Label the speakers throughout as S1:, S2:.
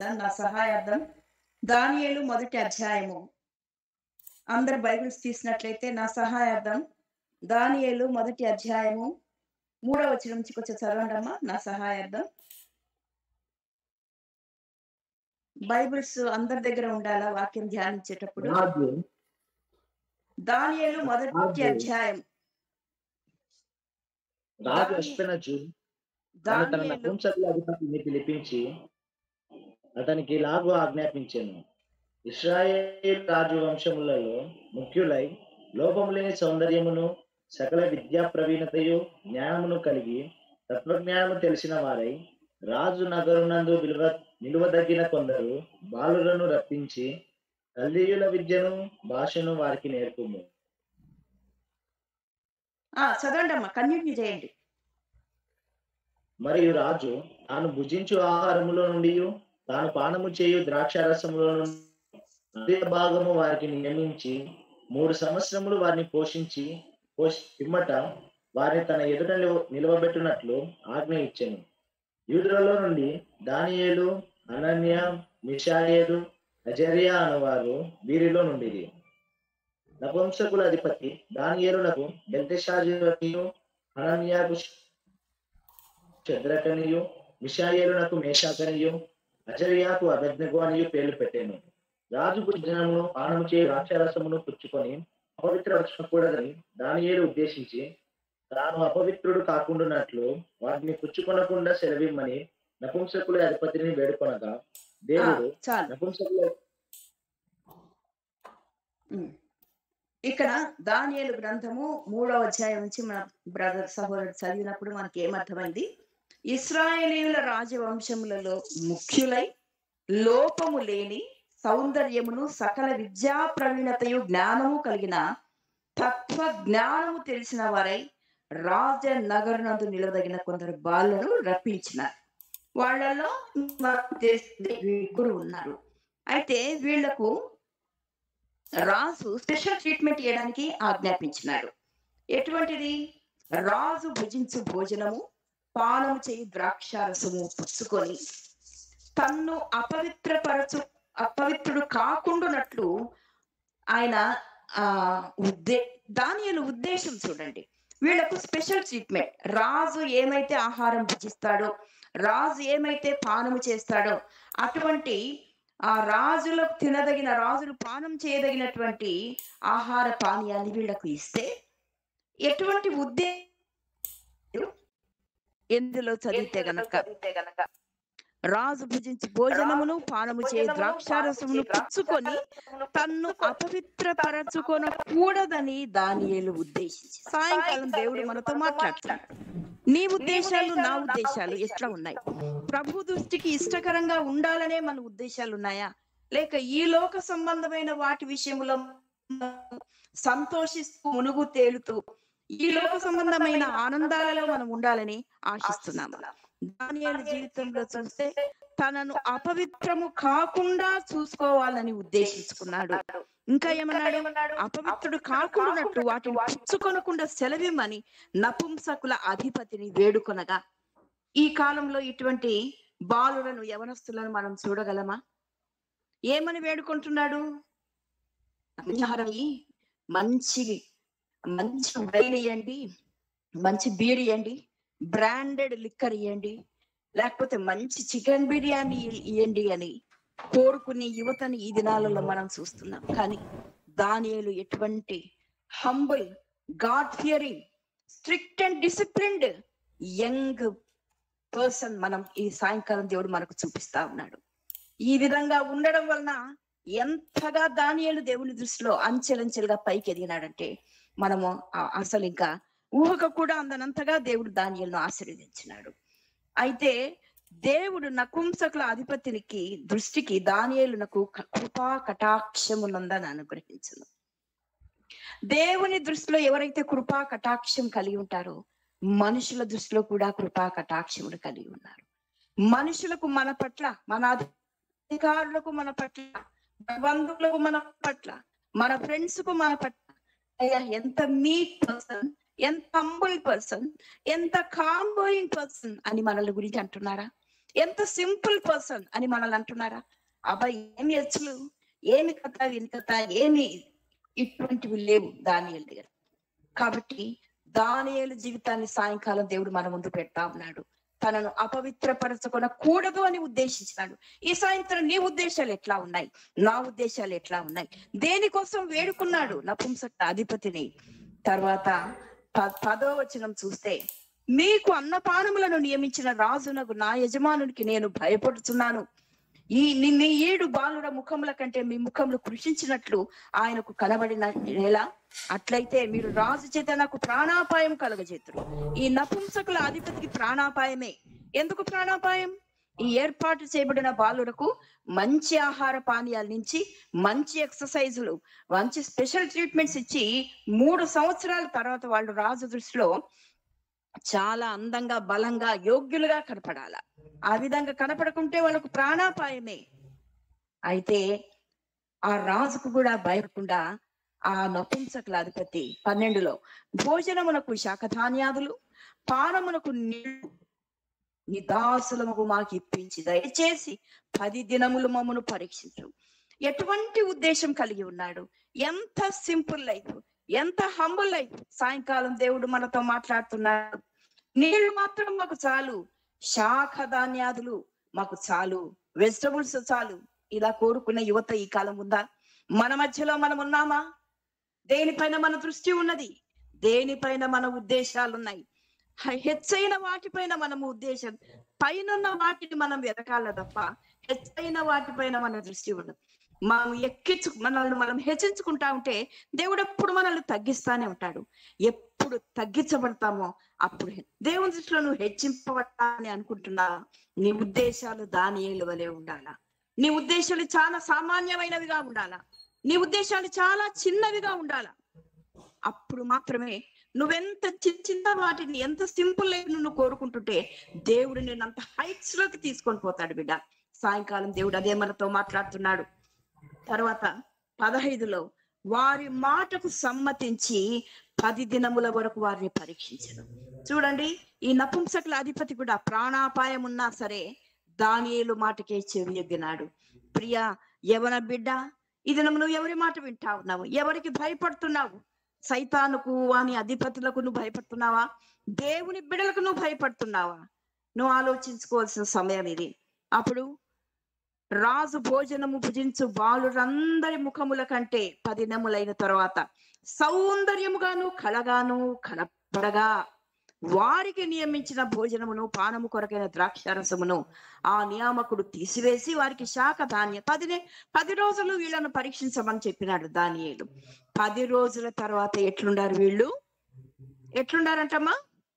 S1: నా సహాయార్థం దానియేలు మొదటి అధ్యాయము అందరు బైబిల్స్ తీసినట్లయితే నా సహాయార్థం దానియేలు మొదటి అధ్యాయము మూడవ వచనం నుంచి కొంచెం చదవండమ్మా నా సహాయార్థం బైబిల్స్ అందరి దగ్గర ఉండాలా వాక్యం ధ్యానించేటప్పుడు
S2: రాజు
S1: దానియేలు మొదటి
S2: రాజు.
S1: అధ్యాయం
S2: రాజు
S1: దాని-
S2: అస్పెనజు తను తన
S1: దానియేలు
S2: నపుంసకుల అధిపతిని పిలిపించి అతనికి ఇలాగూ ఆజ్ఞాపించాను ఇస్రాయేల్ రాజు వంశములలో ముఖ్యులై లోపము లేని సౌందర్యమును సకల విద్యా ప్రవీణతయు జ్ఞానమును కలిగి తత్వజ్ఞానము తెలిసిన వారై రాజు నగరునందు విలువ నిలువదగిన కొందరు బాలులను రప్పించి కల్దీయుల విద్యను భాషను వారికి నేర్పుము
S1: ఆ చదవండి అమ్మా కంటిన్యూ చేయండి
S2: మరియు రాజు తాను భుజించు ఆహారములో నుండి తాను పానము చేయు ద్రాక్షారసములో నుండి అదే భాగము వారికి నియమించి మూడు సంవత్సరములు వారిని పోషించి పోషి పిమ్మట వారిని తన ఎదుట నిలువ- నిలవబెట్టునట్లు ఆజ్ఞ ఇచ్చాను యూదులలో నుండి దానియేలు అనన్య మిషాయేలు అజరియా అనువారు వీరిలో నుండి నపుంసకుల అధిపతి దానియేలునకు బెల్తెషాజు అనన్యాకు చంద్రకనియు మిషాయేలునకు మేషాకనియు అజర్యాకు అభిజ్ఞకు అనియు పేర్లు పెట్టాను రాజు భుజనమును పానము చేయ ద్రాక్షారసమును పుచ్చుకొని అపవిత్రపరచకూడదని దానియేలు ఉద్దేశించి తాను అపవిత్రుడు కాకుండానట్లు వాటిని పుచ్చుకొనకుండా సెలవిమ్మని నపుంసకుల అధిపతిని వేడుకొనగా
S1: ఆ,
S2: దేవుడు
S1: చాలు
S2: నపుంసకుల
S1: ఉమ్. ఇక్కడ దానియేలు గ్రంథము మూడవ అధ్యాయం నుంచి మన బ్రదర్ సహోదరుడు చదివినప్పుడు మనకి ఏమర్థమైంది ఇస్రాయేలీయుల రాజవంశములలో ముఖ్యులై లోపము లేని సౌందర్యమును సకల విద్యా ప్రవీణతయు జ్ఞానము కలిగిన తత్వ జ్ఞానము తెలిసిన వారై రాజ నగరునందు నిలదగిన కొందరు బాలను రప్పించినారు వాళ్ళలో మనకు తెలిసింది ముగ్గురు ఉన్నారు అయితే వీళ్లకు రాజు స్పెషల్ ట్రీట్మెంట్ ఇవ్వడానికి ఆజ్ఞాపించినాడు ఎటువంటిది రాజు భుజించు భోజనము పానము చేయి ద్రాక్షారసము పుచ్చుకొని తన్ను అపవిత్రపరచు అపవిత్రుడు కాకుండానట్లు ఆయన ఆ ఉద్దే దానియలు ఉద్దేశం చూడండి వీళ్ళకు స్పెషల్ ట్రీట్మెంట్ రాజు ఏమైతే ఆహారం భుజిస్తాడో రాజు ఏమైతే పానము చేస్తాడో అటువంటి ఆ రాజులకు తినదగిన రాజులు పానం చేయదగినటువంటి ఆహార పానీయాన్ని వీళ్ళకు ఇస్తే ఎటువంటి ఉద్దేశం ఎందులో చదివితే గనక రాజు భుజించి భోజనమును పానము చే ద్రాక్షారసమును పుచ్చుకొని తన్ను అపవిత్రపరచుకొన కూడదని దానియేలు ఉద్దేశించి సాయంకాలం దేవుడు మనతో మాట్లాడుతున్నాడు నీ ఉద్దేశాలు నా ఉద్దేశాలు ఎట్లా ఉన్నాయి ప్రభు దృష్టికి ఇష్టకరంగా ఉండాలనే మన ఉద్దేశాలు ఉన్నాయా లేక ఈ లోక సంబంధమైన వాటి విషయంలో సంతోషిస్తూ మునుగు తేలుతూ ఈ లోక సంబంధమైన ఆనందాలలో మనం ఉండాలని ఆశిస్తున్నాము దానియేలు జీవితంలో చూస్తే తనను అపవిత్రము కాకుండా చూసుకోవాలని ఉద్దేశించుకున్నాడు ఇంకా ఏమన్నాడు అపవిత్రుడు కాకుండానట్టు వాటిని పుచ్చుకొనకుండా సెలవిమ్మని నపుంసకుల అధిపతిని వేడుకొనగా ఈ కాలంలో ఇటువంటి బాలులను యవనస్తులను మనం చూడగలమా ఏమని వేడుకుంటున్నాడు అయ్యారయ్యి, మంచి మంచి వైన్ ఇవ్వండి మంచి బీర్ ఇవ్వండి బ్రాండెడ్ లిక్కర్ ఇవ్వండి లేకపోతే మంచి చికెన్ బిర్యానీ ఇవ్వండి అని కోరుకునే యువతని ఈ దినాలలో మనం చూస్తున్నాం కానీ దానియేలు ఎటువంటి humble god fearing strict and disciplined young person మనం ఈ సాయంకాలం దేవుడు మనకు చూపిస్తా ఉన్నాడు ఈ విధంగా ఉండడం వలన ఎంతగా దానియేలు దేవుని దృష్టిలో అంచెలంచెలుగా పైకి ఎదిగినాడంటే మనము ఆ- అసలు ఇంకా ఊహకు కూడా అందనంతగా దేవుడు దానియేలును ఆశీర్వదించినాడు అయితే దేవుడు నకుంసకుల అధిపతినికి దృష్టికి దానియేలునకు క- కృపా కటాక్షమునందని అనుగ్రహించను దేవుని దృష్టిలో ఎవరైతే కృపా కటాక్షం కలిగి ఉంటారో మనుషుల దృష్టిలో కూడా కృపా కటాక్షములు కలిగి ఉన్నారు మనుషులకు మన పట్ల మన అధికారులకు మన పట్ల మన బంధువులకు మన పట్ల మన ఫ్రెండ్స్ కు మన పట్ల అయ్యా ఎంత మీక్ పర్సన్ ఎంత హంబుల్ పర్సన్ ఎంత కాంబోయింగ్ పర్సన్ అని మనల గురించి అంటున్నారా ఎంత సింపుల్ పర్సన్ అని మనల్ని అంటున్నారా అబ్బాయి ఏమి ఎచ్చులు ఏమి కథ విని కథ ఏమి ఇటువంటివి లేవు దానియలు దగ్గర కాబట్టి దానియేలు జీవితాన్ని సాయంకాలం దేవుడు మన ముందు పెడతా ఉన్నాడు తనను అపవిత్రపరచకుండా కూడదు అని ఉద్దేశించినాడు ఈ సాయంత్రం నీ ఉద్దేశాలు ఎట్లా ఉన్నాయి నా ఉద్దేశాలు ఎట్లా ఉన్నాయి దేనికోసం వేడుకున్నాడు నపుంసక అధిపతిని తర్వాత ప- పదో వచనం చూస్తే మీకు అన్నపానములను నియమించిన రాజునకు నా యజమానునికి నేను భయపడుతున్నాను ఈ నిన్న ఏడు బాలుర ముఖముల కంటే మీ ముఖములు కృషించినట్లు ఆయనకు కనబడిన ఎలా అట్లయితే మీరు రాజు చేత నాకు ప్రాణాపాయం కలగజేతురు ఈ నపుంసకుల అధిపతికి ప్రాణాపాయమే ఎందుకు ప్రాణాపాయం ఈ ఏర్పాటు చేయబడిన బాలురకు మంచి ఆహార పానీయాల నుంచి మంచి ఎక్సర్సైజులు మంచి స్పెషల్ ట్రీట్మెంట్స్ ఇచ్చి మూడు సంవత్సరాల తర్వాత వాళ్ళు రాజు దృష్టిలో చాలా అందంగా బలంగా యోగ్యులుగా కనపడాల ఆ విధంగా కనపడకుంటే వాళ్ళకు ప్రాణాపాయమే అయితే ఆ రాజుకు కూడా భయపడకుండా ఆ నపుంసకుల అధిపతి పన్నెండులో భోజనమునకు శాఖధాన్యాదులు పానమునకు నీళ్లు నీ దాసులముకు మాకు ఇప్పించి దయచేసి పది దినములు మమ్మను పరీక్షించు ఎటువంటి ఉద్దేశం కలిగి ఉన్నాడు ఎంత సింపుల్ లైఫ్ ఎంత హంబుల్ లైఫ్ సాయంకాలం దేవుడు మనతో మాట్లాడుతున్నాడు నీళ్లు మాత్రం మాకు చాలు శాఖ ధాన్యాదులు మాకు చాలు వెజిటబుల్స్ చాలు ఇలా కోరుకున్న యువత ఈ కాలం ఉందా మన మధ్యలో మనం ఉన్నామా దేనిపైన మన దృష్టి ఉన్నది దేనిపైన మన ఉద్దేశాలు ఉన్నాయి హ- హెచ్చైన వాటిపైన మనము ఉద్దేశం పైనున్న వాటిని మనం వెతకాల తప్ప హెచ్చైన వాటిపైన మన దృష్టి ఉండదు మనం ఎక్కించు మనల్ని మనం హెచ్చించుకుంటా ఉంటే దేవుడు ఎప్పుడు మనల్ని తగ్గిస్తానే ఉంటాడు ఎప్పుడు తగ్గించబడతామో అప్పుడు హె- దేవుని దృష్టిలో నువ్వు హెచ్చింపబడతా అని అనుకుంటున్నా నీ ఉద్దేశాలు దాని వలె ఉండాలా నీ ఉద్దేశాలు చాలా సామాన్యమైనవిగా ఉండాలా నీ ఉద్దేశాలు చాలా చిన్నవిగా ఉండాలా అప్పుడు మాత్రమే నువ్వెంత చిన్న చిన్న వాటిని ఎంత సింపుల్ లైఫ్ నువ్వు కోరుకుంటుంటే దేవుడు నేను అంత హైట్స్ లోకి తీసుకొని పోతాడు బిడ్డ సాయంకాలం దేవుడు అదే మనతో మాట్లాడుతున్నాడు తర్వాత పదహైదులో వారి మాటకు సమ్మతించి పది దినముల వరకు వారిని పరీక్షించను చూడండి ఈ నపుంసకుల అధిపతి కూడా ప్రాణాపాయం ఉన్నా సరే దానియేలు మాటకే చెవి ఎగ్గినాడు ప్రియా యవన బిడ్డ ఇది నువ్వు ఎవరి మాట వింటా ఉన్నావు ఎవరికి భయపడుతున్నావు సైతానుకు వాని అధిపతులకు నువ్వు భయపడుతున్నావా దేవుని బిడలకు నువ్వు భయపడుతున్నావా నువ్వు ఆలోచించుకోవాల్సిన సమయం ఇది అప్పుడు రాజు భోజనము భుజించు బాలురందరి ముఖముల కంటే పదినములైన తర్వాత సౌందర్యముగాను కలగాను కనపడగా వారికి నియమించిన భోజనమును పానము కొరకైన ద్రాక్షారసమును ఆ నియామకుడు తీసివేసి వారికి శాఖ ధాన్య పది పది రోజులు వీళ్ళను పరీక్షించమని చెప్పినాడు దానియేలు పది రోజుల తర్వాత ఎట్లుండారు వీళ్ళు ఎట్లుండారంటమ్మా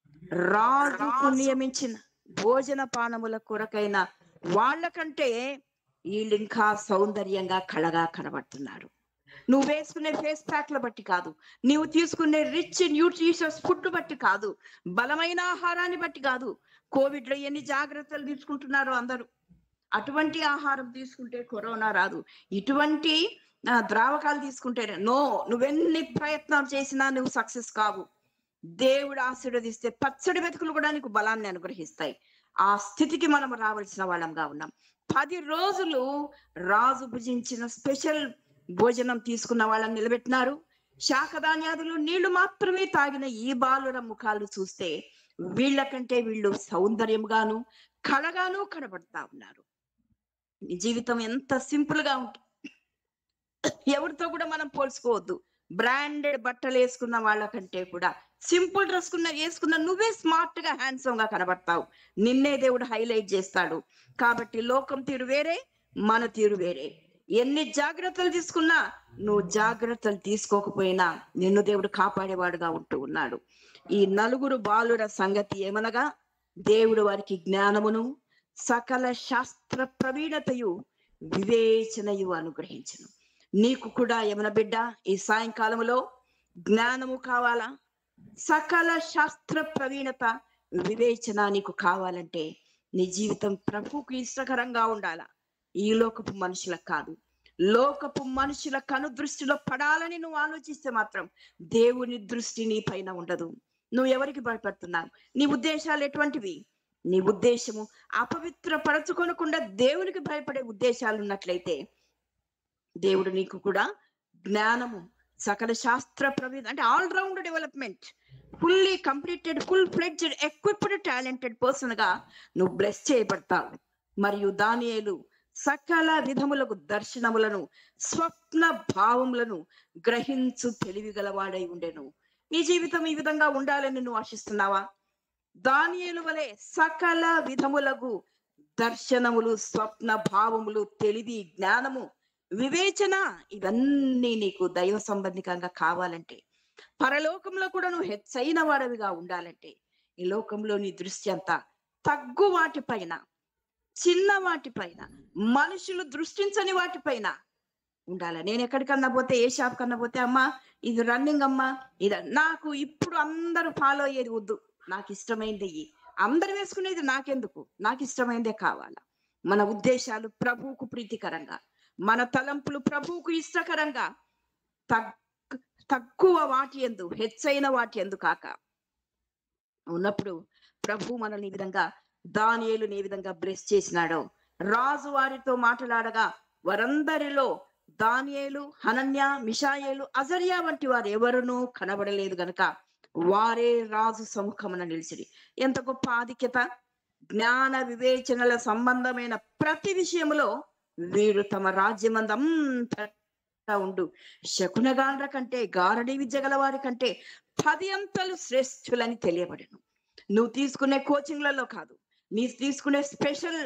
S1: రాజుకు నియమించిన భోజన పానముల కొరకైన వాళ్ళకంటే వీళ్ళు ఇంకా సౌందర్యంగా కళగా కనబడుతున్నారు నువ్వు వేసుకునే ఫేస్ ప్యాక్ల బట్టి కాదు నీవు తీసుకునే రిచ్ న్యూట్రిషియస్ ఫుడ్ బట్టి కాదు బలమైన ఆహారాన్ని బట్టి కాదు కోవిడ్ లో ఎన్ని జాగ్రత్తలు తీసుకుంటున్నారో అందరూ అటువంటి ఆహారం తీసుకుంటే కరోనా రాదు ఇటువంటి ఆ, ద్రావకాలు తీసుకుంటే నో నువ్వెన్ని ప్రయత్నాలు చేసినా నువ్వు సక్సెస్ కావు దేవుడు ఆశీర్వదిస్తే పచ్చడి వెతుకులు కూడా నీకు బలాన్ని అనుగ్రహిస్తాయి ఆ స్థితికి మనం రావాల్సిన వాళ్ళంగా ఉన్నాం పది రోజులు రాజు భుజించిన స్పెషల్ భోజనం తీసుకున్న వాళ్ళని నిలబెట్టినారు శాఖధాన్యాదులు నీళ్లు మాత్రమే తాగిన ఈ బాలుర ముఖాలు చూస్తే వీళ్ళకంటే వీళ్ళు సౌందర్యంగాను కళగాను కనబడతా ఉన్నారు నీ జీవితం ఎంత సింపుల్ గా ఉంటుంది ఎవరితో కూడా మనం పోల్చుకోవద్దు బ్రాండెడ్ బట్టలు వేసుకున్న వాళ్ళకంటే కూడా సింపుల్ డ్రెస్ కున్న వేసుకున్న నువ్వే స్మార్ట్ గా హ్యాండ్సమ్ గా కనబడతావు నిన్నే దేవుడు హైలైట్ చేస్తాడు కాబట్టి లోకం తీరు వేరే మన తీరు వేరే ఎన్ని జాగ్రత్తలు తీసుకున్నా నువ్వు జాగ్రత్తలు తీసుకోకపోయినా నిన్ను దేవుడు కాపాడేవాడుగా ఉంటూ ఉన్నాడు ఈ నలుగురు బాలుర సంగతి ఏమనగా దేవుడు వారికి జ్ఞానమును సకల శాస్త్ర ప్రవీణతయు వివేచనయు అనుగ్రహించను నీకు కూడా యమన బిడ్డ ఈ సాయంకాలంలో జ్ఞానము కావాలా సకల శాస్త్ర ప్రవీణత వివేచన నీకు కావాలంటే నీ జీవితం ప్రభువుకు ఇష్టకరంగా ఉండాలా ఈ లోకపు మనుషులకు కాదు లోకపు మనుషుల కను దృష్టిలో పడాలని నువ్వు ఆలోచిస్తే మాత్రం దేవుని దృష్టి నీ పైన ఉండదు నువ్వు ఎవరికి భయపడుతున్నావు నీ ఉద్దేశాలు ఎటువంటివి నీ ఉద్దేశము అపవిత్రపరచుకొనకుండా దేవునికి భయపడే ఉద్దేశాలు ఉన్నట్లయితే దేవుడు నీకు కూడా జ్ఞానము సకల శాస్త్ర ప్రవీ అంటే all round development fully completed full fledged equipped talented person గా నువ్వు బ్లెస్ చేయబడతావు మరియు దానియేలు సకల విధములకు దర్శనములను స్వప్న భావములను గ్రహించు తెలివి గలవాడై ఉండెను నీ జీవితం ఈ విధంగా ఉండాలని నువ్వు ఆశిస్తున్నావా దానియేలు వలె సకల విధములకు దర్శనములు స్వప్న భావములు తెలివి జ్ఞానము వివేచన ఇవన్నీ నీకు దైవ సంబంధికంగా కావాలంటే పరలోకంలో కూడా నువ్వు హెచ్చైన వాడవిగా ఉండాలంటే ఈ లోకంలో నీ దృష్టి అంతా తగ్గు వాటిపైన చిన్న వాటిపైన మనుషులు దృష్టించని వాటిపైన ఉండాలి నేను ఎక్కడికన్నా పోతే ఏ షాప్ కన్నా పోతే అమ్మా ఇది రన్నింగ్ అమ్మా ఇది నాకు ఇప్పుడు అందరూ ఫాలో అయ్యేది వద్దు నాకు ఇష్టమైంది ఇయ్యి. అందరు వేసుకునేది నాకెందుకు నాకు ఇష్టమైందే కావాలా మన ఉద్దేశాలు ప్రభువుకు ప్రీతికరంగా మన తలంపులు ప్రభువుకు ఇష్టకరంగా తగ్ తక్కువ వాటి ఎందు హెచ్చైన వాటి ఎందు కాక ఉన్నప్పుడు ప్రభు మనల్ని ఈ విధంగా దానియేలుని ఏ విధంగా బ్లెస్ చేసినాడో రాజు వారితో మాట్లాడగా వారందరిలో దానియేలు హనన్య మిషాయేలు అజర్యా వంటి వారు ఎవరునూ కనబడలేదు గనక వారే రాజు సముఖమున నిలిచిరి ఎంత గొప్ప ఆధిక్యత జ్ఞాన వివేచనల సంబంధమైన ప్రతి విషయములో వీరు తమ రాజ్యమందంతటా ఉండు శకునగాండ్ర కంటే గారడి విద్య గల వారి కంటే పది అంతలు శ్రేష్ఠులని తెలియబడను నువ్వు తీసుకునే కోచింగ్లలో కాదు నీ తీసుకునే స్పెషల్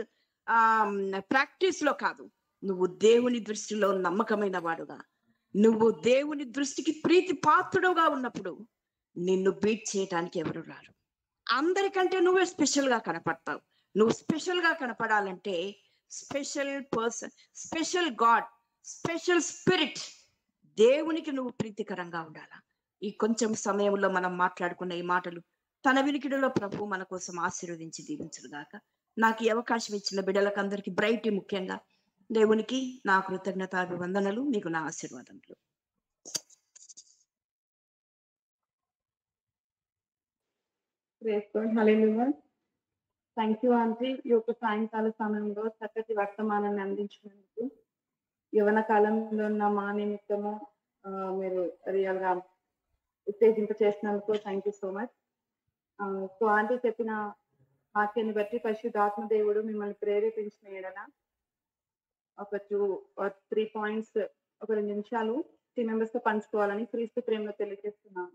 S1: ప్రాక్టీస్ లో కాదు నువ్వు దేవుని దృష్టిలో నమ్మకమైన వాడుగా నువ్వు దేవుని దృష్టికి ప్రీతి పాత్రుడుగా ఉన్నప్పుడు నిన్ను బీట్ చేయటానికి ఎవరు రారు అందరికంటే నువ్వే స్పెషల్ గా కనపడతావు నువ్వు స్పెషల్ గా కనపడాలంటే special person special god special spirit దేవునికి నువ్వు ప్రీతికరంగా ఉండాలా ఈ కొంచెం సమయంలో మనం మాట్లాడుకున్న ఈ మాటలు తన వినికిడిలో ప్రభు మన కోసం ఆశీర్వదించి దీవించుగాక నాకు ఈ అవకాశం ఇచ్చిన బిడ్డలకు అందరికి బ్రైట్ ముఖ్యంగా దేవునికి నా కృతజ్ఞతాభివందనలు మీకు నా ఆశీర్వాదములు
S3: ప్రేసుకోండి హల్లెలూయా థ్యాంక్ యూ ఆంటీ ఈ యొక్క సాయంకాల సమయంలో చక్కటి వర్తమానాన్ని అందించినందుకు యవన కాలంలో ఉన్న మా నిమిత్తము ఆ, మీరు రియల్ గా ఉత్తేజింప చేసినందుకు thank you so much so aunty చెప్పిన వాక్యాన్ని బట్టి పరిశుద్ధాత్మ దేవుడు మిమ్మల్ని ప్రేరేపించిన ఎడల ఒక టూ త్రీ పాయింట్స్ ఒక రెండు నిమిషాలు త్రీ మెంబర్స్ తో పంచుకోవాలని క్రీస్తు ప్రేమలో తెలియజేస్తున్నాను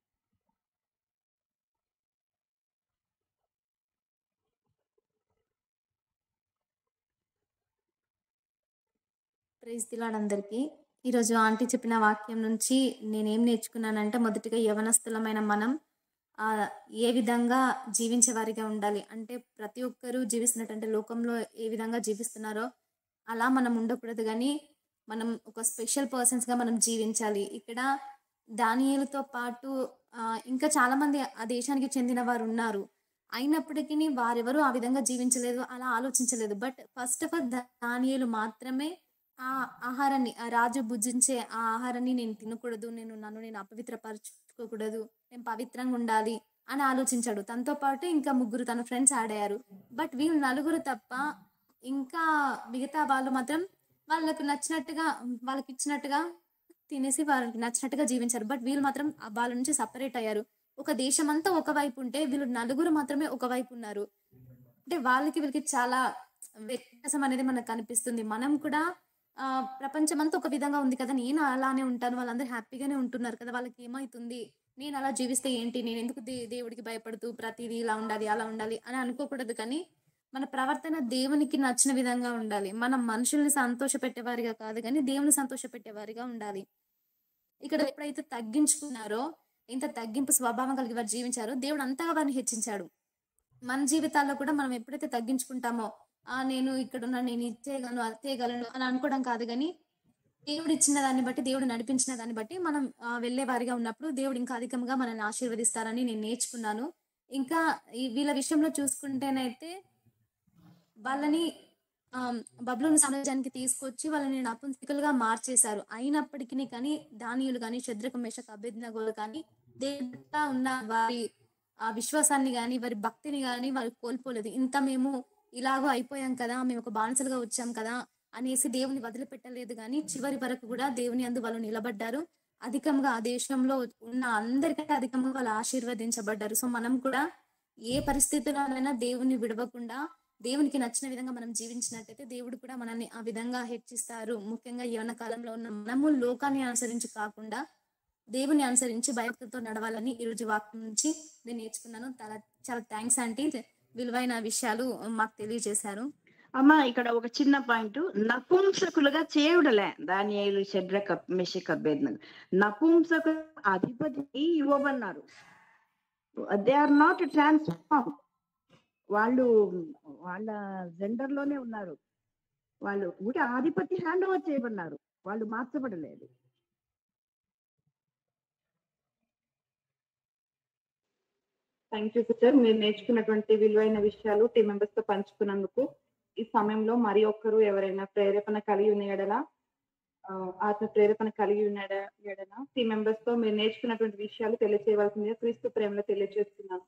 S4: ప్రైజ్ దిలాడ్ అందరికీ ఈరోజు ఆంటీ చెప్పిన వాక్యం నుంచి నేనేం నేర్చుకున్నానంటే మొదటిగా యవనస్తులమైన మనం ఆ, ఏ విధంగా జీవించే వారిగా ఉండాలి అంటే ప్రతి ఒక్కరూ జీవిస్తున్నట్టు లోకంలో ఏ విధంగా జీవిస్తున్నారో అలా మనం ఉండకూడదు కానీ మనం ఒక స్పెషల్ పర్సన్స్గా మనం జీవించాలి ఇక్కడ దానియేలుతో పాటు ఆ, ఇంకా చాలామంది ఆ దేశానికి చెందిన వారు ఉన్నారు అయినప్పటికీ వారెవరూ ఆ విధంగా జీవించలేదు అలా ఆలోచించలేదు బట్ ఫస్ట్ ఆఫ్ ఆల్ దానియేలు మాత్రమే ఆ ఆహారాన్ని ఆ రాజు భుజించే ఆ ఆహారాన్ని నేను తినకూడదు నేను నన్ను నేను అపవిత్రపరచుకోకూడదు నేను పవిత్రంగా ఉండాలి అని ఆలోచించాడు తనతో పాటు ఇంకా ముగ్గురు తన ఫ్రెండ్స్ యాడ్ అయ్యారు బట్ వీళ్ళు నలుగురు తప్ప ఇంకా మిగతా వాళ్ళు మాత్రం వాళ్ళకు నచ్చినట్టుగా వాళ్ళకి ఇచ్చినట్టుగా తినేసి వాళ్ళకి నచ్చినట్టుగా జీవించారు బట్ వీళ్ళు మాత్రం ఆ వాళ్ళ నుంచి సపరేట్ అయ్యారు ఒక దేశం అంతా ఒకవైపు ఉంటే వీళ్ళు నలుగురు మాత్రమే ఒకవైపు ఉన్నారు అంటే వాళ్ళకి వీళ్ళకి చాలా వ్యత్యాసం అనేది మనకు కనిపిస్తుంది మనం కూడా ఆ, ప్రపంచం అంతా ఒక విధంగా ఉంది కదా నేను అలానే ఉంటాను వాళ్ళందరూ హ్యాపీగానే ఉంటున్నారు కదా వాళ్ళకి ఏమవుతుంది నేను అలా జీవిస్తే ఏంటి నేను ఎందుకు దే దేవుడికి భయపడుతూ ప్రతిదీ ఇలా ఉండాలి అలా ఉండాలి అని అనుకోకూడదు కానీ మన ప్రవర్తన దేవునికి నచ్చిన విధంగా ఉండాలి మనం మనుషుల్ని సంతోష పెట్టేవారిగా కాదు కానీ దేవుని సంతోష పెట్టేవారిగా ఉండాలి ఇక్కడ ఎప్పుడైతే తగ్గించుకున్నారో ఇంత తగ్గింపు స్వభావం కలిగి వారు జీవించారో దేవుడు అంతగా వారిని హెచ్చించాడు మన జీవితాల్లో కూడా మనం ఎప్పుడైతే తగ్గించుకుంటామో ఆ నేను ఇక్కడ ఉన్నా నేను ఇది చేయగలను అది చేయగలను అని అనుకోవడం కాదు కానీ దేవుడు ఇచ్చిన దాన్ని బట్టి దేవుడు నడిపించిన దాన్ని బట్టి మనం ఆ, వెళ్ళే వారిగా ఉన్నప్పుడు దేవుడు ఇంకా అధికంగా మనల్ని ఆశీర్వదిస్తారని నేను నేర్చుకున్నాను ఇంకా ఈ వీళ్ళ విషయంలో చూసుకుంటేనైతే వాళ్ళని బబ్లోని సమాజానికి తీసుకొచ్చి వాళ్ళని నపుంసకులుగా మార్చేశారు అయినప్పటికీ కానీ దానియులు కానీ శద్రక మేషక అభ్యర్థనగోలు కానీ దేవుడు ఉన్న వారి ఆ విశ్వాసాన్ని గాని వారి భక్తిని గాని వారు కోల్పోలేదు ఇంత మేము ఇలాగో అయిపోయాం కదా మేము ఒక బానిసలుగా వచ్చాం కదా అనేసి దేవుని వదిలిపెట్టలేదు కానీ చివరి వరకు కూడా దేవుని అందు వాళ్ళు నిలబడ్డారు అధికంగా ఆ దేశంలో ఉన్న అందరికంటే అధికంగా వాళ్ళు ఆశీర్వదించబడ్డారు సో మనం కూడా ఏ పరిస్థితుల్లోనైనా దేవుని విడవకుండా దేవునికి నచ్చిన విధంగా మనం జీవించినట్టయితే దేవుడు కూడా మనల్ని ఆ విధంగా హెచ్చిస్తారు ముఖ్యంగా యవన కాలంలో ఉన్న మనము లోకాన్ని అనుసరించి కాకుండా దేవుని అనుసరించి భయభక్తితో నడవాలని ఈరోజు వాక్యం నుంచి నేను నేర్చుకున్నాను చాలా చాలా థ్యాంక్స్ ఆంటీ విలువైన విషయాలు మాకు తెలియజేశారు
S1: అమ్మా ఇక్కడ ఒక చిన్న పాయింట్ నపుంసకులుగా చేయుడలే దానియేలు శద్రక మెషిక అభ్యర్థన నపుంసకు అధిపతి ఇవ్వబన్నారు దే ఆర్ నాట్ ట్రాన్స్ఫార్మ్ వాళ్ళు వాళ్ళ జెండర్ లోనే ఉన్నారు వాళ్ళు ఊటి ఆధిపత్య హ్యాండ్ ఓవర్ చేయబడినారు వాళ్ళు మార్చబడలేదు
S3: థ్యాంక్ యూ సిస్టర్ మీరు నేర్చుకున్నటువంటి విలువైన విషయాలు టీం మెంబర్స్ తో పంచుకున్నందుకు ఈ సమయంలో మరి ఒక్కరు ఎవరైనా ప్రేరేపణ కలిగి ఉన్న ఎడల ఆ, ఆత్మ ప్రేరేపణ కలిగి ఉన్న ఎడ- ఎడల టీం మెంబర్స్ తో మీరు నేర్చుకున్నటువంటి విషయాలు తెలియజేయవలసిందిగా క్రీస్తు ప్రేమలో తెలియజేస్తున్నాను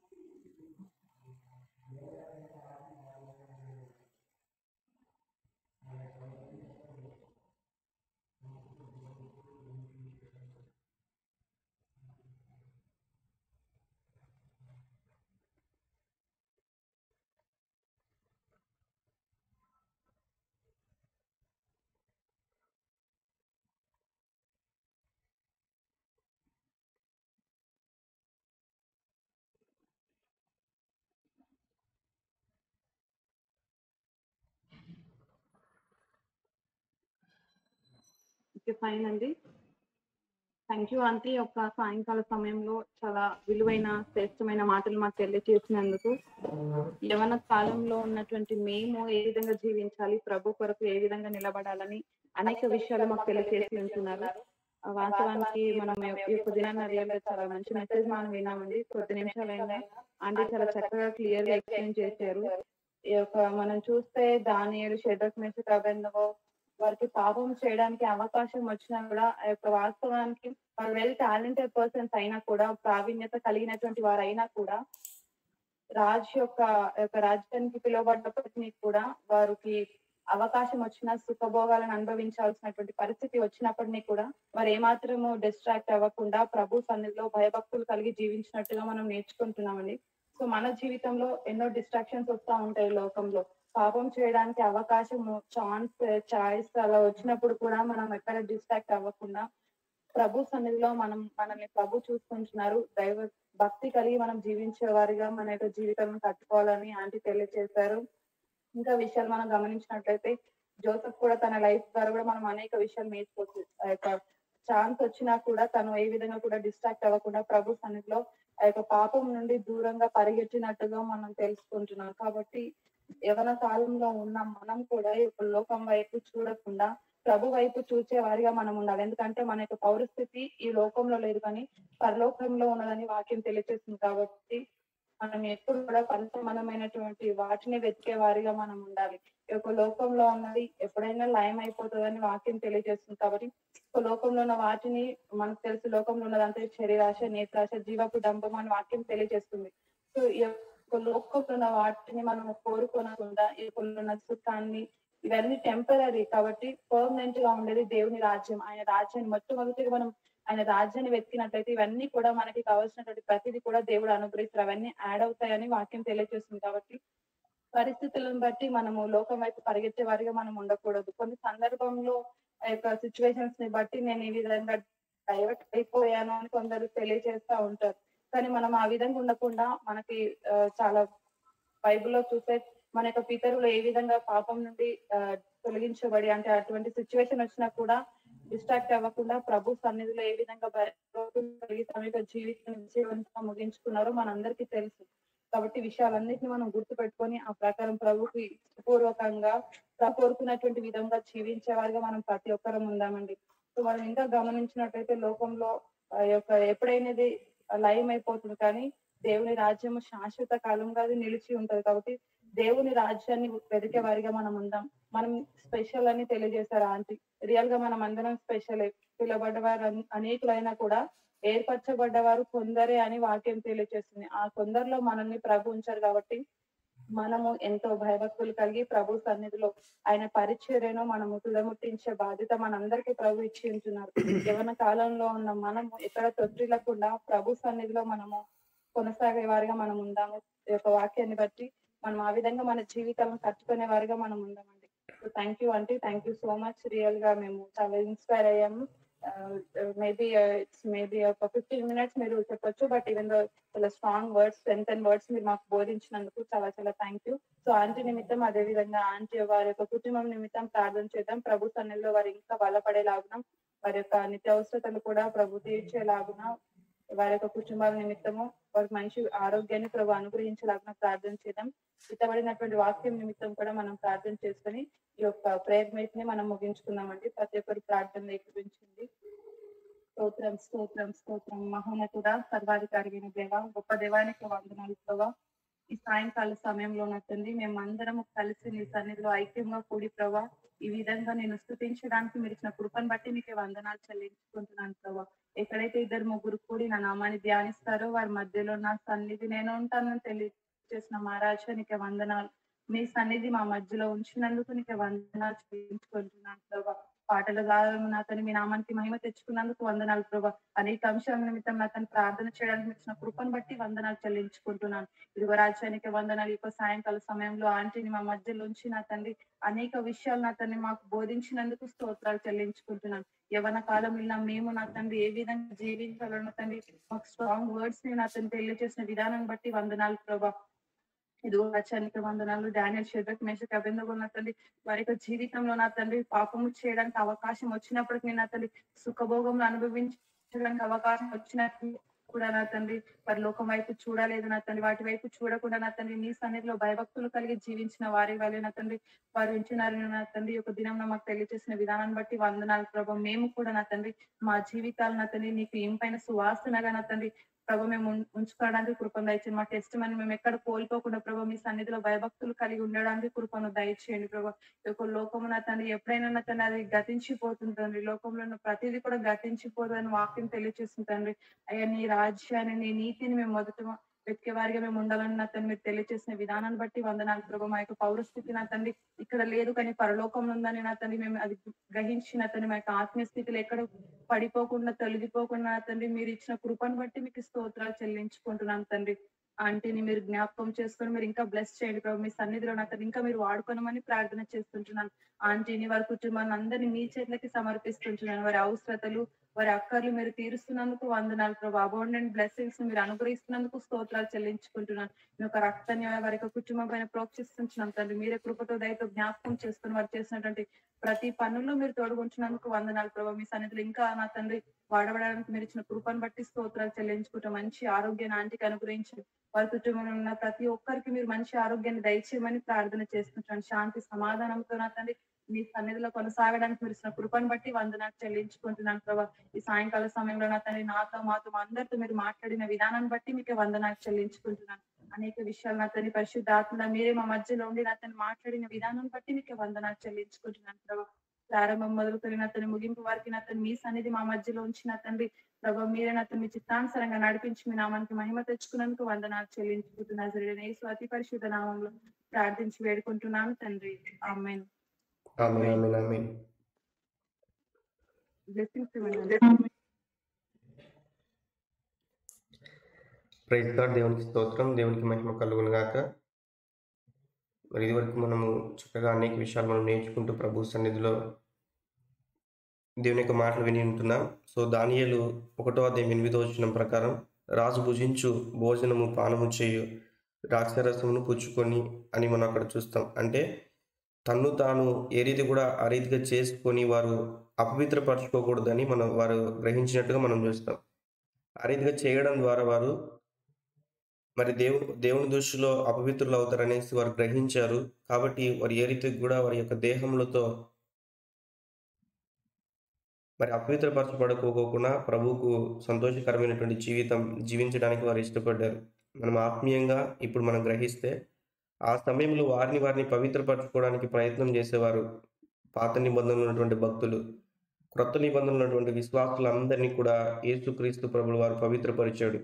S3: ఓకే ఫైన్ అండి థ్యాంక్ యూ ఆంటీ ఒక సాయంకాల సమయంలో చాలా విలువైన శ్రేష్టమైన మాటలు మాకు తెలియజేసినందుకు యవన కాలంలో ఉన్నటువంటి మేము ఏ విధంగా జీవించాలి ప్రభు కొరకు ఏ విధంగా నిలబడాలని అనేక విషయాలు మాకు తెలియజేసి ఉంటున్నారు ఆ, వాస్తవానికి మనం ఈ యొక్క దినాన్ని అడిగాక చాలా మంచి మెసేజ్ మనం విన్నామండి కొద్ది నిమిషాలైనా ఆంటీ చాలా చక్కగా క్లియర్ గా ఎక్స్ప్లెయిన్ చేశారు ఈ యొక్క మనం చూస్తే దానియేలు షెడ్రక్ మెసేజ్ అబెందగో వారికి పాపం చేయడానికి అవకాశం వచ్చినా కూడా ఆ యొక్క వాస్తవానికి వారు వెల్ టాలెంటెడ్ పర్సన్స్ అయినా కూడా ప్రావీణ్యత కలిగినటువంటి వారు అయినా కూడా రాజు యొక్క యొక్క రాజ్యానికి పిలువబడ్డప్పటికీ కూడా వారికి అవకాశం వచ్చిన సుఖభోగాలను అనుభవించాల్సినటువంటి పరిస్థితి వచ్చినప్పటినీ కూడా వారు ఏమాత్రము డిస్ట్రాక్ట్ అవ్వకుండా ప్రభు సన్నిధిలో భయభక్తులు కలిగి జీవించినట్టుగా మనం నేర్చుకుంటున్నామండి సో మన జీవితంలో ఎన్నో డిస్ట్రాక్షన్స్ వస్తా ఉంటాయి లోకంలో పాపం చేయడానికి అవకాశము ఛాన్స్ చాయిస్ అలా వచ్చినప్పుడు కూడా మనం ఎక్కడ డిస్ట్రాక్ట్ అవ్వకుండా ప్రభు సన్నిధిలో మనం మనల్ని ప్రభు చూసుకుంటున్నారు దైవ భక్తి కలిగి మనం జీవించే వారిగా మన యొక్క జీవితం కట్టుకోవాలని ఆంటీ తెలియజేశారు ఇంకా విషయాలు మనం గమనించినట్లయితే జోసెఫ్ కూడా తన లైఫ్ ద్వారా కూడా మనం అనేక విషయాలు నేర్చుకోవచ్చు ఆ యొక్క ఛాన్స్ వచ్చినా కూడా తను ఏ విధంగా కూడా డిస్ట్రాక్ట్ అవ్వకుండా ప్రభు సన్నిధిలో ఆ యొక్క పాపం నుండి దూరంగా పరిగెట్టినట్టుగా మనం తెలుసుకుంటున్నాం కాబట్టి యవన కాలంలో ఉన్న మనం కూడా ఈ యొక్క లోకం వైపు చూడకుండా ప్రభు వైపు చూసే వారిగా మనం ఉండాలి ఎందుకంటే మన యొక్క పౌరస్థితి ఈ లోకంలో లేదు కానీ పరలోకంలో ఉన్నదని వాక్యం తెలియజేస్తుంది కాబట్టి మనం ఎప్పుడు కూడా పరిసమానమైనటువంటి వాటిని వెతికే వారిగా మనం ఉండాలి ఈ యొక్క లోకంలో ఉన్నది ఎప్పుడైనా లయం అయిపోతుందని వాక్యం తెలియజేస్తుంది కాబట్టి ఈ లోకంలో ఉన్న వాటిని మనకు తెలుసు లోకంలో ఉన్నదంటే శరీరాశ నేత్రాశ జీవపు డంబం అని వాక్యం తెలియజేస్తుంది సో ఈ యొక్క లోకంలో ఉన్న వాటిని మనం కోరుకోనకుండా ఈ యొక్క ఉన్న సుఖాన్ని ఇవన్నీ టెంపరీ కాబట్టి పర్మనెంట్ గా ఉండేది దేవుని రాజ్యం ఆయన రాజ్యాన్ని మొట్టమొదటిగా మనం ఆయన రాజ్యాన్ని వెతికినట్లయితే ఇవన్నీ కూడా మనకి కావాల్సినటువంటి ప్రతిదీ కూడా దేవుడు అనుగ్రహిస్తారు అవన్నీ యాడ్ అవుతాయని వాక్యం తెలియజేస్తుంది కాబట్టి పరిస్థితులను బట్టి మనము లోకం వైపు పరిగెత్తే వారిగా మనం ఉండకూడదు కొన్ని సందర్భంలో ఆ యొక్క సిచ్యువేషన్స్ ని బట్టి నేను ఈ విధంగా డైవర్ట్ అయిపోయాను అని కొందరు తెలియజేస్తా ఉంటారు కానీ మనం ఆ విధంగా ఉండకుండా మనకి ఆ, చాలా బైబిల్లో చూస్తే మన యొక్క పితరులు ఏ విధంగా పాపం నుండి ఆ, తొలగించబడి అంటే అటువంటి సిచ్యువేషన్ వచ్చినా కూడా డిస్ట్రాక్ట్ అవ్వకుండా ప్రభు సన్నిధిలో ఏ విధంగా భయభక్తులు కలిగి తమ యొక్క జీవితం విజయవంతంగా ముగించుకున్నారో మనందరికీ తెలుసు కాబట్టి విషయాలన్నిటిని మనం గుర్తు పెట్టుకొని ఆ ప్రకారం ప్రభుకి పూర్వకంగా ప్రభు కోరుకున్నటువంటి విధంగా జీవించే వారిగా మనం ప్రతి ఒక్కరం ఉందామండి సో మనం ఇంకా గమనించినట్లయితే లోకంలో ఆ యొక్క ఎప్పుడైనది లయం అయిపోతుంది కానీ దేవుని రాజ్యము శాశ్వత కాలంగా అది నిలిచి ఉంటది కాబట్టి దేవుని రాజ్యాన్ని వెతికే వారిగా మనం ఉందాం మనం స్పెషల్ అని తెలియజేశారు ఆంటీ రియల్ గా మనం అందరం స్పెషల్ పిలబడ్డవారు అన్- అనేకులైనా కూడా ఏర్పరచబడ్డవారు కొందరే అని వాక్యం తెలియజేస్తుంది ఆ కొందరిలో మనల్ని ప్రభు ఉంచారు కాబట్టి మనము ఎంతో భయభక్తులు కలిగి ప్రభు సన్నిధిలో ఆయన పరిచర్యను మనము తుదముట్టించే బాధ్యత మనందరికీ ప్రభు ఇచ్చి ఉంటున్నారు యవన కాలంలో ఉన్న మనము ఎక్కడ తొట్టిల్లకుండా ప్రభు సన్నిధిలో మనము కొనసాగే వారిగా మనం ఉందాము ఈ యొక్క వాక్యాన్ని బట్టి మనం ఆ విధంగా మన జీవితాలను కట్టుకునే వారిగా మనం ఉందామండి సో థ్యాంక్ యూ అంటే thank you so much real గా మేము చాలా ఇన్స్పైర్ అయ్యాము మేబీ ఇట్స్ మేబీ ఒక ఫిఫ్టీన్ మినిట్స్ మీరు చెప్పొచ్చు బట్ ఈవెన్ చాలా strong words strength and words మీరు మాకు బోధించినందుకు చాలా చాలా థ్యాంక్ యూ సో ఆంటీ నిమిత్తం అదే విధంగా ఆంటీ వారి యొక్క కుటుంబం నిమిత్తం ప్రార్థన చేద్దాం ప్రభు సన్నిధిలో వారు ఇంకా బలపడేలాగున వారి యొక్క నిత్యావసరతలు కూడా ప్రభు తీర్చేలాగున వారి యొక్క కుటుంబాల నిమిత్తము వారికి మంచి ఆరోగ్యాన్ని ప్రభు అనుగ్రహించేలాగా ప్రార్థన చేద్దాం ఇతబడినటువంటి వాక్యం నిమిత్తం కూడా మనం ప్రార్థన చేసుకొని ఈ యొక్క ప్రేయర్ మీట్ ని మనం ముగించుకుందామండి ప్రతి ఒక్కరు ప్రార్థన ఏకీపించింది స్తోత్రం స్తోత్రం స్తోత్రం మహోన్నతుడ సర్వాధికారి దేవ గొప్ప దేవానికి వందనాలు ప్రభా ఈ సాయంకాల సమయంలో తండ్రి మేము అందరం కలిసి నీ సన్నిధిలో ఐక్యంగా కూడి ప్రభా ఈ విధంగా నేను స్థుతించడానికి మీరు ఇచ్చిన కృపను బట్టి మీకు వందనాలు చెల్లించుకుంటున్నాను ప్రభా ఎక్కడైతే ఇద్దరు ముగ్గురు కూడి నా నామాన్ని ధ్యానిస్తారో వారి మధ్యలో నా సన్నిధి నేను ఉంటానని తెలియజేసిన మహారాజా నీకు వందనాలు మీ సన్నిధి మా మధ్యలో ఉంచినందుకు నీకు వందనాలు చెల్లించుకుంటున్నాను ప్రభా పాటల ద్వారా నాతని మీ నామానికి మహిమ తెచ్చుకున్నందుకు వందనాలు ప్రభా అనేక అంశాల నిమిత్తం నాతను ప్రార్థన చేయడానికి ఇచ్చిన కృపను బట్టి వందనాలు చెల్లించుకుంటున్నాను ఇదిగో రాజ్యానికి వందనాలు ఈ యొక్క సాయంకాల సమయంలో ఆంటీని మా మధ్యలో ఉంచి నా తండ్రి అనేక విషయాలు నా తండ్రి మాకు బోధించినందుకు స్తోత్రాలు చెల్లించుకుంటున్నాను యవన కాలం ఇలా మేము నా తండ్రి ఏ విధంగా జీవించాలన్న తండ్రి మాకు స్ట్రాంగ్ వర్డ్స్ ని నా తండ్రి తెలియజేసిన విధానం బట్టి వందనాలు ప్రభా ఇదిగో రచనిక వందనాలు డానియల్ షెడ్రక్ మేషక్ అభిందకు నా తండ్రి వారి యొక్క జీవితంలో నా తండ్రి పాపము చేయడానికి అవకాశం వచ్చినప్పటికీ నా తండ్రి సుఖభోగంలో అనుభవించడానికి అవకాశం వచ్చినప్పుడు కూడా నా తండ్రి వారి లోకం వైపు చూడలేదు నా తండ్రి వాటి వైపు చూడకుండా నా తండ్రి నీ సన్నిధిలో భయభక్తులు కలిగి జీవించిన వారి వాళ్ళే నా తండ్రి వారు ఉంచినారు నా తండ్రి ఒక దినం మాకు తెలియజేసిన విధానాన్ని బట్టి వందనాలు ప్రభావ మేము కూడా నా తండ్రి మా జీవితాలు నా తండ్రి నీకు ఇంపైన సువాసనగా నా తండ్రి ప్రభు మేము ఉం- ఉంచుకోవడానికి కృపను దయచేయండి మా టెస్ట్ మని మేము ఎక్కడ కోల్పోకుండా ప్రభు మీ సన్నిధిలో భయభక్తులు కలిగి ఉండడానికి కృపను దయచేయండి ప్రభు ఈ యొక్క లోకము నా తండ్రి ఎప్పుడైనా నా తండ్రి అది గతించిపోతుంది తండ్రి లోకంలో ఉన్న ప్రతిదీ కూడా గతించిపోతుందని వాక్యం తెలియజేస్తుంది తండ్రి అయ్యా నీ రాజ్యాన్ని నీ నీతిని మేము మొదట వెతికే వారిగా మేము ఉండాలని నా తండ్రి మీరు తెలియజేసిన విధానాన్ని బట్టి వందనాలు ప్రభు మా యొక్క పౌరస్థితి నా తండ్రి ఇక్కడ లేదు కానీ పరలోకంలో ఉందని నా తండ్రి మేము అది గ్రహించి నా తండ్రి మా యొక్క ఆత్మీయ స్థితిలో ఎక్కడ పడిపోకుండా తొలగిపోకుండా నా తండ్రి మీరు ఇచ్చిన కృపను బట్టి మీకు స్తోత్రాలు చెల్లించుకుంటున్నాను తండ్రి ఆంటీని మీరు జ్ఞాపకం చేసుకొని మీరు ఇంకా బ్లెస్ చేయండి ప్రభు మీ సన్నిధిలో నా తండ్రి ఇంకా మీరు వాడుకోనమని ప్రార్థన చేస్తుంటున్నాను ఆంటీని వారి కుటుంబాన్ని అందరినీ మీ చేతులకి సమర్పిస్తుంటున్నాను వారి అవసరతలు వారి అక్కర్లు మీరు తీరుస్తున్నందుకు వందనాలు ప్రభు అబౌండెంట్ బ్లెస్సింగ్స్ మీరు అనుగ్రహిస్తున్నందుకు స్తోత్రాలు చెల్లించుకుంటున్నాను మీ యొక్క రక్తాన్ని వారి యొక్క కుటుంబం పైన ప్రోక్షిస్తుంటున్నాం తండ్రి మీరే కృపతో దయతో జ్ఞాపకం చేసుకుని వారు చేసినటువంటి ప్రతి పనుల్లో మీరు తోడుగుంటున్నందుకు వందనాలు ప్రభు మీ సన్నిధిలో ఇంకా నా తండ్రి వాడబడడానికి మీరు ఇచ్చిన కృపను బట్టి స్తోత్రాలు చెల్లించుకుంటూ మంచి ఆరోగ్యాన్ని ఆంటీకి అనుగ్రహించి వారి కుటుంబంలో ఉన్న ప్రతి ఒక్కరికి మీరు మంచి ఆరోగ్యాన్ని దయచేయమని ప్రార్థన చేసుకుంటాను శాంతి సమాధానంతో నా తండ్రి మీ సన్నిధిలో కొనసాగడానికి మీరు ఇచ్చిన కృపను బట్టి వందనాలు చెల్లించుకుంటున్నాను ప్రభా ఈ సాయంకాల సమయంలో నా తండ్రి నాతో మాతో మా అందరితో మీరు మాట్లాడిన విధానాన్ని బట్టి మీకు వందనాలు చెల్లించుకుంటున్నాను అనేక విషయాలు నా తండ్రి పరిశుద్ధ ఆత్మ మీరే మా మధ్యలో ఉండి నా తండ్రి మాట్లాడిన విధానం బట్టి మీకు వందనాలు చెల్లించుకుంటున్నాను ప్రభా ప్రారంభం మొదలుకొని నా తండ్రి ముగింపు వారికి నా తండ్రి మీ సన్నిధి మా మధ్యలో ఉంచి నా తండ్రి ప్రభా మీరే నా తండ్రి మీ చిత్తానుసరంగా నడిపించి మీ నామానికి మహిమ తెచ్చుకున్నందుకు వందనాలు చెల్లించుకుంటున్నా జరిగిన యేసు అతి పరిశుద్ధ నామంలో ప్రార్థించి వేడుకుంటున్నాను తండ్రి ఆమెన్
S5: ఆమె ఆమె ఆమె
S3: బ్లెస్సింగ్స్
S5: ప్రైజ్ గాడ్ దేవునికి స్తోత్రం దేవునికి మహిమ కలుగును గాక మరి ఇదివరకు మనము చక్కగా అనేక విషయాలు మనం నేర్చుకుంటూ ప్రభు సన్నిధిలో దేవుని యొక్క మాటలు విని ఉంటున్నాం సో దానియేలు ఒకటో అధ్యాయం ఎనిమిదో వచ్చిన ప్రకారం రాజు భుజించు భోజనము పానము చేయు ద్రాక్షరసమును పుచ్చుకొని అని మనం అక్కడ చూస్తాం అంటే తన్ను తాను ఏ రీతి కూడా ఆ రీతిగా చేసుకొని వారు అపవిత్రపరచుకోకూడదని మనం వారు గ్రహించినట్టుగా మనం చూస్తాం ఆ రీతిగా చేయడం ద్వారా వారు మరి దేవు దేవుని దృష్టిలో అపవిత్రులు అవుతారనేసి వారు గ్రహించారు కాబట్టి వారు ఏ రీతికి కూడా వారి యొక్క దేహములతో మరి అపవిత్రపరచబడుకోకుండా ప్రభువుకు సంతోషకరమైనటువంటి జీవితం జీవించడానికి వారు ఇష్టపడ్డారు మనం ఆత్మీయంగా ఇప్పుడు మనం గ్రహిస్తే ఆ సమయంలో వారిని వారిని పవిత్రపరచుకోవడానికి ప్రయత్నం చేసేవారు పాత నిబంధనలు ఉన్నటువంటి భక్తులు క్రొత్త నిబంధనలు ఉన్నటువంటి విశ్వాసులందరినీ కూడా యేసుక్రీస్తు ప్రభులు వారు పవిత్రపరిచాడు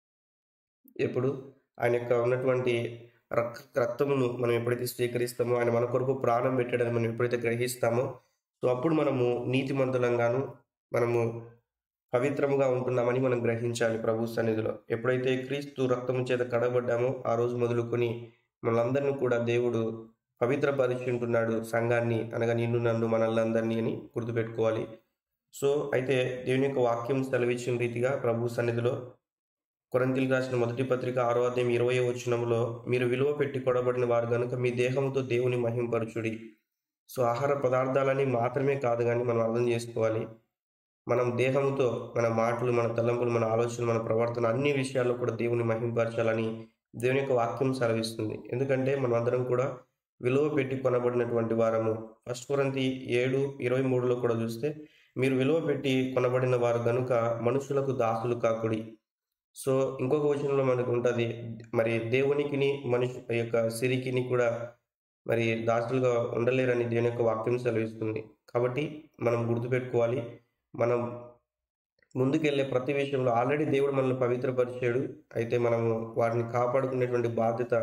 S5: ఎప్పుడు ఆయన యొక్క ఉన్నటువంటి రక్ రక్తమును మనం ఎప్పుడైతే స్వీకరిస్తామో ఆయన మన కొరకు ప్రాణం పెట్టాడని మనం ఎప్పుడైతే గ్రహిస్తామో సో అప్పుడు మనము నీతిమంతులంగాను మనము పవిత్రముగా ఉంటున్నామని మనం గ్రహించాలి ప్రభు సన్నిధిలో ఎప్పుడైతే క్రీస్తు రక్తము చేత కడబడ్డామో ఆ రోజు మొదలుకొని మనందరినీ కూడా దేవుడు పవిత్రపరిచి ఉంటున్నాడు సంఘాన్ని అనగా నిన్ను నన్ను మనల్లందరినీ అని గుర్తుపెట్టుకోవాలి సో అయితే దేవుని యొక్క వాక్యం సెలవిచ్చిన రీతిగా ప్రభు సన్నిధిలో కొరంతిల్ రాసిన మొదటి పత్రిక ఆరో అధ్యాయం ఇరవై వచనంలో మీరు విలువ పెట్టి కొడబడిన వారు గనుక మీ దేహంతో దేవుని మహింపరచుడి సో ఆహార పదార్థాలని మాత్రమే కాదు కానీ మనం అర్థం చేసుకోవాలి మనం దేహంతో మన మాటలు మన తలంపులు మన ఆలోచనలు మన ప్రవర్తన అన్ని విషయాల్లో కూడా దేవుని మహింపరచాలని దేవుని యొక్క వాక్యం సెలవిస్తుంది ఎందుకంటే మనం అందరం కూడా విలువ పెట్టి కొనబడినటువంటి వారము ఫస్ట్ కొరంతి ఏడు ఇరవై మూడులో కూడా చూస్తే మీరు విలువ పెట్టి కొనబడిన వారు గనుక మనుషులకు దాసులు కాకుడి సో ఇంకొక వచనంలో మనకు ఉంటుంది మరి దేవునికిని మనిషి యొక్క సిరికిని కూడా మరి దాసులుగా ఉండలేరని దేవుని యొక్క వాక్యం సెలవిస్తుంది కాబట్టి మనం గుర్తుపెట్టుకోవాలి మనం ముందుకెళ్ళే ప్రతి విషయంలో ఆల్రెడీ దేవుడు మనల్ని పవిత్రపరిచాడు అయితే మనము వాటిని కాపాడుకునేటువంటి బాధ్యత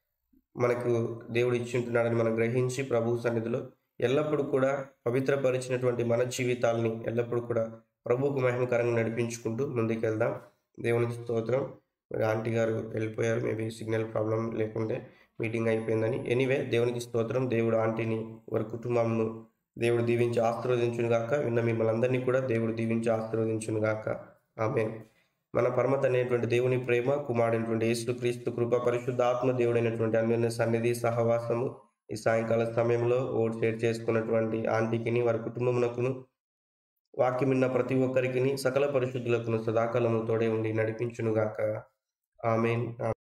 S5: మనకు దేవుడు ఇచ్చింటున్నాడని మనం గ్రహించి ప్రభు సన్నిధిలో ఎల్లప్పుడూ కూడా పవిత్రపరిచినటువంటి మన జీవితాలని ఎల్లప్పుడూ కూడా ప్రభువుకు మహిమకరంగా నడిపించుకుంటూ ముందుకెళ్దాం దేవునికి స్తోత్రం మరి ఆంటీ గారు వెళ్ళిపోయారు మేబీ సిగ్నల్ ప్రాబ్లం లేకుంటే మీటింగ్ అయిపోయిందని ఎనీవే దేవునికి స్తోత్రం దేవుడు ఆంటీని వారి కుటుంబంను దేవుడు దీవించి ఆశీర్వదించును గాక విన్న మిమ్మల్ని అందరినీ కూడా దేవుడు దీవించి ఆశీర్వదించును గాక ఆమె మన పరమత అనేటువంటి దేవుని ప్రేమ కుమారుడైనటువంటి యేసు క్రీస్తు కృప పరిశుద్ధ ఆత్మ దేవుడైనటువంటి అన్యోన్య సన్నిధి సహవాసము ఈ సాయంకాల సమయంలో ఓట్ షేర్ చేసుకున్నటువంటి ఆంటీకిని వారి కుటుంబమునకును వాక్యం విన్న ప్రతి ఒక్కరికి సకల పరిశుద్ధులకును సదాకాలము తోడే ఉండి నడిపించునుగాక ఆమెన్